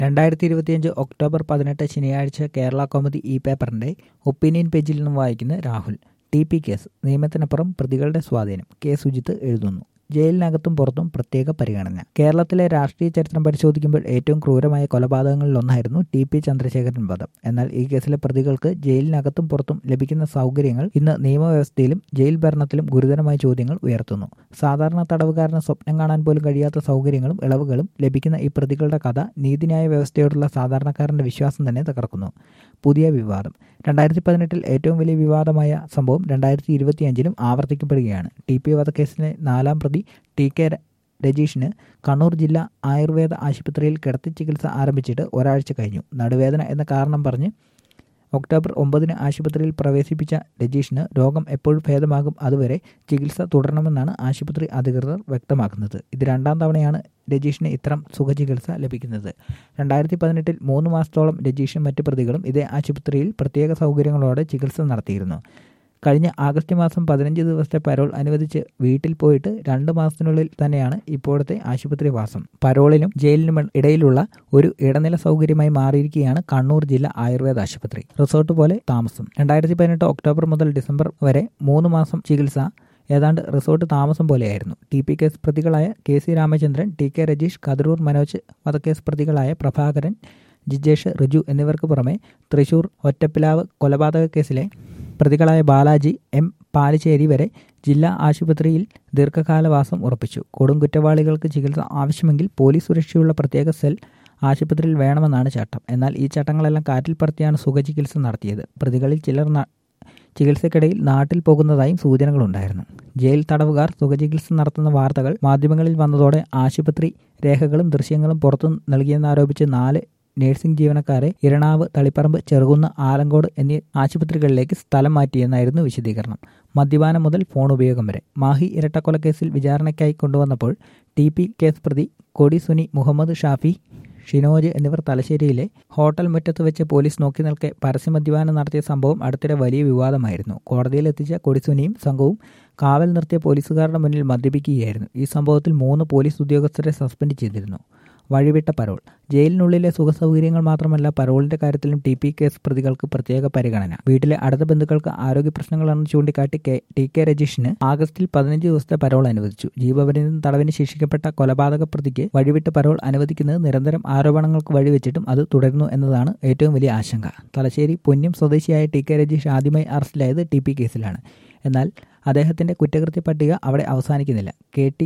രണ്ടായിരത്തി ഇരുപത്തിയഞ്ച് ഒക്ടോബർ പതിനെട്ട് ശനിയാഴ്ച കേരള കോമഡി ഇ പേപ്പറിന്റെ ഒപ്പീനിയൻ പേജിൽ നിന്നും വായിക്കുന്ന രാഹുൽ ടി പി കേസ് നിയമത്തിനപ്പുറം പ്രതികളുടെ സ്വാധീനം കെ സുജിത്ത് എഴുതുന്നു ജയിലിനകത്തും പുറത്തും പ്രത്യേക പരിഗണന കേരളത്തിലെ രാഷ്ട്രീയ ചരിത്രം പരിശോധിക്കുമ്പോൾ ഏറ്റവും ക്രൂരമായ കൊലപാതകങ്ങളിലൊന്നായിരുന്നു ടി പി ചന്ദ്രശേഖരൻ വധം എന്നാൽ ഈ കേസിലെ പ്രതികൾക്ക് ജയിലിനകത്തും പുറത്തും ലഭിക്കുന്ന സൗകര്യങ്ങൾ ഇന്ന് നിയമവ്യവസ്ഥയിലും ജയിൽ ഭരണത്തിലും ഗുരുതരമായ ചോദ്യങ്ങൾ ഉയർത്തുന്നു സാധാരണ തടവുകാരന് സ്വപ്നം കാണാൻ പോലും കഴിയാത്ത സൗകര്യങ്ങളും ഇളവുകളും ലഭിക്കുന്ന ഈ പ്രതികളുടെ കഥ നീതിന്യായ വ്യവസ്ഥയോടുള്ള സാധാരണക്കാരന്റെ വിശ്വാസം തന്നെ തകർക്കുന്നു പുതിയ വിവാദം രണ്ടായിരത്തി പതിനെട്ടിൽ ഏറ്റവും വലിയ വിവാദമായ സംഭവം രണ്ടായിരത്തി ഇരുപത്തിയഞ്ചിലും ആവർത്തിക്കപ്പെടുകയാണ് ടി പി വധക്കേസിലെ നാലാം പ്രതി ടി കെ രജീഷിന് കണ്ണൂർ ജില്ലാ ആയുർവേദ ആശുപത്രിയിൽ കിടത്തി ചികിത്സ ആരംഭിച്ചിട്ട് ഒരാഴ്ച കഴിഞ്ഞു നടുവേദന എന്ന കാരണം പറഞ്ഞ് ഒക്ടോബർ ഒമ്പതിന് ആശുപത്രിയിൽ പ്രവേശിപ്പിച്ച രജീഷിന് രോഗം എപ്പോഴും ഭേദമാകും അതുവരെ ചികിത്സ തുടരണമെന്നാണ് ആശുപത്രി അധികൃതർ വ്യക്തമാക്കുന്നത് ഇത് രണ്ടാം തവണയാണ് രജീഷിന് ഇത്തരം സുഖചികിത്സ ലഭിക്കുന്നത് രണ്ടായിരത്തി പതിനെട്ടിൽ മൂന്ന് മാസത്തോളം രജീഷും മറ്റു പ്രതികളും ഇതേ ആശുപത്രിയിൽ പ്രത്യേക സൗകര്യങ്ങളോടെ ചികിത്സ നടത്തിയിരുന്നു കഴിഞ്ഞ ആഗസ്റ്റ് മാസം പതിനഞ്ച് ദിവസത്തെ പരോൾ അനുവദിച്ച് വീട്ടിൽ പോയിട്ട് രണ്ട് മാസത്തിനുള്ളിൽ തന്നെയാണ് ഇപ്പോഴത്തെ ആശുപത്രി വാസം പരോളിനും ജയിലിനും ഇടയിലുള്ള ഒരു ഇടനില സൗകര്യമായി മാറിയിരിക്കുകയാണ് കണ്ണൂർ ജില്ലാ ആയുർവേദ ആശുപത്രി റിസോർട്ട് പോലെ താമസം രണ്ടായിരത്തി പതിനെട്ട് ഒക്ടോബർ മുതൽ ഡിസംബർ വരെ മൂന്ന് മാസം ചികിത്സ ഏതാണ്ട് റിസോർട്ട് താമസം പോലെയായിരുന്നു ടി പി കേസ് പ്രതികളായ K C Ramachandran T K Rajeesh Kathiroor Manoj വധക്കേസ് പ്രതികളായ പ്രഭാകരൻ ജിജേഷ് റിജു എന്നിവർക്ക് പുറമെ തൃശൂർ ഒറ്റപ്പിലാവ് കൊലപാതക കേസിലെ പ്രതികളായ ബാലാജി എം പാലിശ്ശേരി വരെ ജില്ലാ ആശുപത്രിയിൽ ദീർഘകാലവാസം ഉറപ്പിച്ചു കൊടും കുറ്റവാളികൾക്ക് ചികിത്സ ആവശ്യമെങ്കിൽ പോലീസ് സുരക്ഷയുള്ള പ്രത്യേക സെൽ ആശുപത്രിയിൽ വേണമെന്നാണ് ചട്ടം എന്നാൽ ഈ ചട്ടങ്ങളെല്ലാം കാറ്റിൽ പറത്തിയാണ് സുഖചികിത്സ നടത്തിയത് പ്രതികളിൽ ചിലർ ചികിത്സയ്ക്കിടയിൽ നാട്ടിൽ പോകുന്നതായും സൂചനകളുണ്ടായിരുന്നു ജയിൽ തടവുകാർ സുഖചികിത്സ നടത്തുന്ന വാർത്തകൾ മാധ്യമങ്ങളിൽ വന്നതോടെ ആശുപത്രി രേഖകളും ദൃശ്യങ്ങളും പുറത്തു നൽകിയെന്നാരോപിച്ച് നാല് നഴ്സിംഗ് ജീവനക്കാരെ ഇരണാവ് തളിപ്പറമ്പ് ചെറുകുന്ന് ആലങ്കോട് എന്നീ ആശുപത്രികളിലേക്ക് സ്ഥലം മാറ്റിയെന്നായിരുന്നു വിശദീകരണം മദ്യപാനം മുതൽ ഫോൺ ഉപയോഗം വരെ മാഹി ഇരട്ടക്കൊലക്കേസിൽ വിചാരണയ്ക്കായി കൊണ്ടുവന്നപ്പോൾ ടി പി കേസ് പ്രതി കൊടി സുനി മുഹമ്മദ് ഷാഫി ഷിനോജ് എന്നിവർ തലശ്ശേരിയിലെ ഹോട്ടൽ മുറ്റത്ത് വെച്ച് പോലീസ് നോക്കി നിൽക്കെ പരസ്യമദ്യപാനം നടത്തിയ സംഭവം അടുത്തിടെ വലിയ വിവാദമായിരുന്നു കോടതിയിൽ എത്തിച്ച കൊടിസുനിയും സംഘവും കാവൽ നിർത്തിയ പോലീസുകാരുടെ മുന്നിൽ മദ്യപിക്കുകയായിരുന്നു ഈ സംഭവത്തിൽ മൂന്ന് പോലീസ് ഉദ്യോഗസ്ഥരെ സസ്പെൻഡ് ചെയ്തിരുന്നു വഴിവിട്ട പരോൾ ജയിലിനുള്ളിലെ സുഖസൗകര്യങ്ങൾ മാത്രമല്ല പരോളിന്റെ കാര്യത്തിലും ടി പി കേസ് പ്രതികൾക്ക് പ്രത്യേക പരിഗണന വീട്ടിലെ അടുത്ത ബന്ധുക്കൾക്ക് ആരോഗ്യ പ്രശ്നങ്ങളാണെന്ന് ചൂണ്ടിക്കാട്ടി കെ ടി കെ രജീഷിന് ആഗസ്റ്റിൽ പതിനഞ്ച് ദിവസത്തെ പരോൾ അനുവദിച്ചു ജീവപര്യന്തം തടവിന് ശിക്ഷിക്കപ്പെട്ട കൊലപാതക പ്രതിക്ക് വഴിവിട്ട് പരോൾ അനുവദിക്കുന്നത് നിരന്തരം ആരോപണങ്ങൾക്ക് വഴിവെച്ചിട്ടും അത് തുടരുന്നു എന്നതാണ് ഏറ്റവും വലിയ ആശങ്ക തലശ്ശേരി പൊന്നം സ്വദേശിയായ ടി കെ രജീഷ് ആദ്യമായി അറസ്റ്റിലായത് ടി പി കേസിലാണ് എന്നാൽ അദ്ദേഹത്തിന്റെ കുറ്റകൃത്യ പട്ടിക അവിടെ അവസാനിക്കുന്നില്ല കെ ടി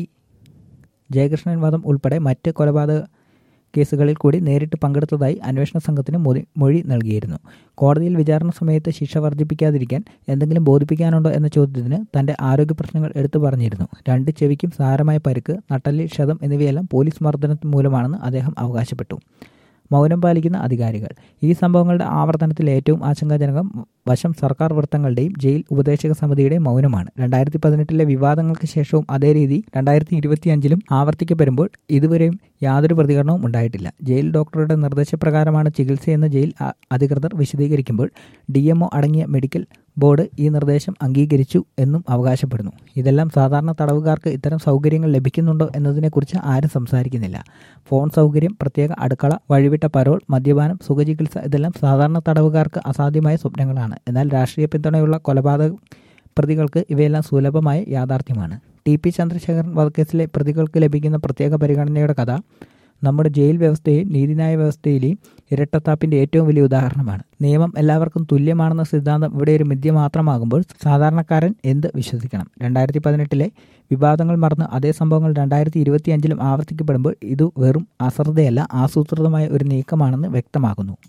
ജയകൃഷ്ണൻ വധം ഉൾപ്പെടെ മറ്റ് കൊലപാതക കേസുകളിൽ കൂടി നേരിട്ട് പങ്കെടുത്തതായി അന്വേഷണ സംഘത്തിന് മൊഴി നൽകിയിരുന്നു കോടതിയിൽ വിചാരണ സമയത്ത് ശിക്ഷ വർദ്ധിപ്പിക്കാതിരിക്കാൻ എന്തെങ്കിലും ബോധിപ്പിക്കാനുണ്ടോ എന്ന ചോദ്യത്തിന് തന്റെ ആരോഗ്യ പ്രശ്നങ്ങൾ എടുത്തു പറഞ്ഞിരുന്നു രണ്ട് ചെവിക്കും സാരമായ പരുക്ക് നട്ടലിൽ ക്ഷതം എന്നിവയെല്ലാം പോലീസ് മർദ്ദനത്തിന് മൂലമാണെന്ന് അദ്ദേഹം അവകാശപ്പെട്ടു മൗനം പാലിക്കുന്ന അധികാരികൾ ഈ സംഭവങ്ങളുടെ ആവർത്തനത്തിൽ ഏറ്റവും ആശങ്കാജനകം വശം സർക്കാർ വൃത്തങ്ങളുടെയും ജയിൽ ഉപദേശക സമിതിയുടെയും മൗനമാണ് രണ്ടായിരത്തി പതിനെട്ടിലെ വിവാദങ്ങൾക്ക് ശേഷവും അതേ രീതി രണ്ടായിരത്തി ഇരുപത്തിയഞ്ചിലും ആവർത്തിക്കപ്പെടുമ്പോൾ ഇതുവരെയും യാതൊരു പ്രതികരണവും ഉണ്ടായിട്ടില്ല ജയിൽ ഡോക്ടറുടെ നിർദ്ദേശപ്രകാരമാണ് ചികിത്സയെന്ന് ജയിൽ അധികൃതർ വിശദീകരിക്കുമ്പോൾ ഡി അടങ്ങിയ മെഡിക്കൽ ബോർഡ് ഈ നിർദ്ദേശം അംഗീകരിച്ചു എന്നും അവകാശപ്പെടുന്നു ഇതെല്ലാം സാധാരണ തടവുകാർക്ക് ഇത്തരം സൗകര്യങ്ങൾ ലഭിക്കുന്നുണ്ടോ എന്നതിനെക്കുറിച്ച് ആരും സംസാരിക്കുന്നില്ല ഫോൺ സൗകര്യം പ്രത്യേക അടുക്കള വഴിവിട്ട പരോൾ മദ്യപാനം സുഖചികിത്സ ഇതെല്ലാം സാധാരണ തടവുകാർക്ക് അസാധ്യമായ സ്വപ്നങ്ങളാണ് എന്നാൽ രാഷ്ട്രീയ പിന്തുണയുള്ള കൊലപാതക പ്രതികൾക്ക് ഇവയെല്ലാം സുലഭമായ യാഥാർത്ഥ്യമാണ് ടി പി ചന്ദ്രശേഖരൻ വധക്കേസിലെ പ്രതികൾക്ക് ലഭിക്കുന്ന പ്രത്യേക പരിഗണനയുടെ കഥ നമ്മുടെ ജയിൽ വ്യവസ്ഥയെയും നീതിന്യായ വ്യവസ്ഥയിലെയും ഇരട്ടത്താപ്പിന്റെ ഏറ്റവും വലിയ ഉദാഹരണമാണ് നിയമം എല്ലാവർക്കും തുല്യമാണെന്ന സിദ്ധാന്തം ഇവിടെ ഒരു മിഥ്യ മാത്രമാകുമ്പോൾ സാധാരണക്കാരൻ എന്ത് വിശ്വസിക്കണം രണ്ടായിരത്തി പതിനെട്ടിലെ വിവാദങ്ങൾ മറന്ന് അതേ സംഭവങ്ങൾ രണ്ടായിരത്തി ഇരുപത്തിയഞ്ചിലും ആവർത്തിക്കപ്പെടുമ്പോൾ ഇത് വെറും അശ്രദ്ധയല്ല ആസൂത്രിതമായ ഒരു നീക്കമാണെന്ന് വ്യക്തമാകുന്നു